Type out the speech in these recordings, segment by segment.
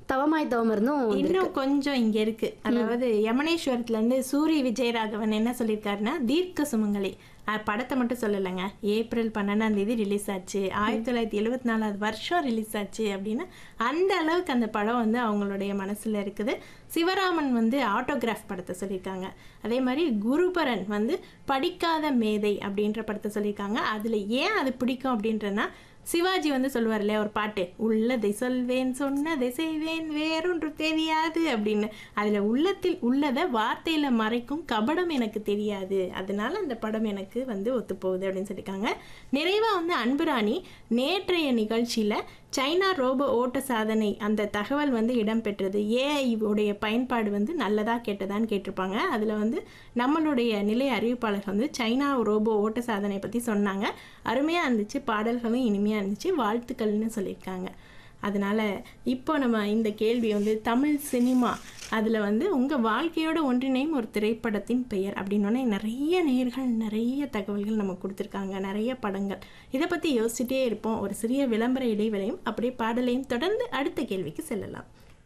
தவமாய் தவம் இருந்தும் வந்திருக்கு. இன்னும் கொஞ்சம் இங்க இருக்கு அதாவது யமனேஸ்வரத்துல இருந்து சூரிய விஜயராகவன் என்ன சொல்லியிருக்காருன்னா தீர்க்க சுமங்கலி அஹ் படத்தை மட்டும் சொல்லலைங்க ஏப்ரல் பன்னெண்டாம் தேதி ரிலீஸ் ஆச்சு ஆயிரத்தி தொள்ளாயிரத்தி எழுபத்தி நாலாவது வருஷம் ரிலீஸ் ஆச்சு அப்படின்னு அந்த அளவுக்கு அந்த படம் வந்து அவங்களுடைய மனசுல இருக்குது சிவராமன் வந்து ஆட்டோகிராஃப் படத்தை சொல்லியிருக்காங்க அதே மாதிரி குருபரன் வந்து படிக்காத மேதை அப்படின்ற படத்தை சொல்லியிருக்காங்க அதுல ஏன் அது பிடிக்கும் அப்படின்றனா சிவாஜி வந்து சொல்லுவார் இல்லையா ஒரு பாட்டு உள்ளதை சொல்வேன் சொன்னதை செய்வேன் வேறொன்று தெரியாது அப்படின்னு அதில் உள்ளத்தில் உள்ளதை வார்த்தையில் மறைக்கும் கபடம் எனக்கு தெரியாது அதனால அந்த படம் எனக்கு வந்து ஒத்துப்போகுது அப்படின்னு சொல்லியிருக்காங்க நிறைவாக வந்து அன்புராணி நேற்றைய நிகழ்ச்சியில் சைனா ரோபோ ஓட்ட சாதனை அந்த தகவல் வந்து இடம்பெற்றது ஏஐ உடைய பயன்பாடு வந்து நல்லதா கெட்டதான்னு கேட்டிருப்பாங்க அதில் வந்து நம்மளுடைய நிலைய அறிவிப்பாளர் வந்து சைனா ரோபோ ஓட்ட சாதனை பற்றி சொன்னாங்க அருமையாக இருந்துச்சு பாடல்களும் இனிமையாக இருந்துச்சு வாழ்த்துக்கள்னு சொல்லியிருக்காங்க அதனால் இப்போ நம்ம இந்த கேள்வி வந்து தமிழ் சினிமா அதில் வந்து உங்கள் வாழ்க்கையோட ஒன்றிணையும் ஒரு திரைப்படத்தின் பெயர் அப்படின்னோடனே நிறைய நேர்கள் நிறைய தகவல்கள் நமக்கு கொடுத்துருக்காங்க நிறைய படங்கள் இதை பற்றி யோசிச்சுட்டே இருப்போம் ஒரு சிறிய விளம்பர இடைவெளியும் அப்படியே பாடலையும் தொடர்ந்து அடுத்த கேள்விக்கு செல்லலாம்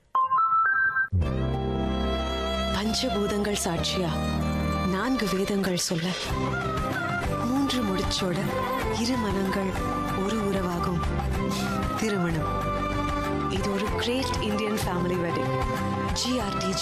பஞ்சபூதங்கள் சாட்சியா நான்கு வேதங்கள் சொல்ல மூன்று முடிச்சோட இரு மனங்கள் ஒரு உறவாகும் திருமணம் இது ஒரு great Indian family wedding GRT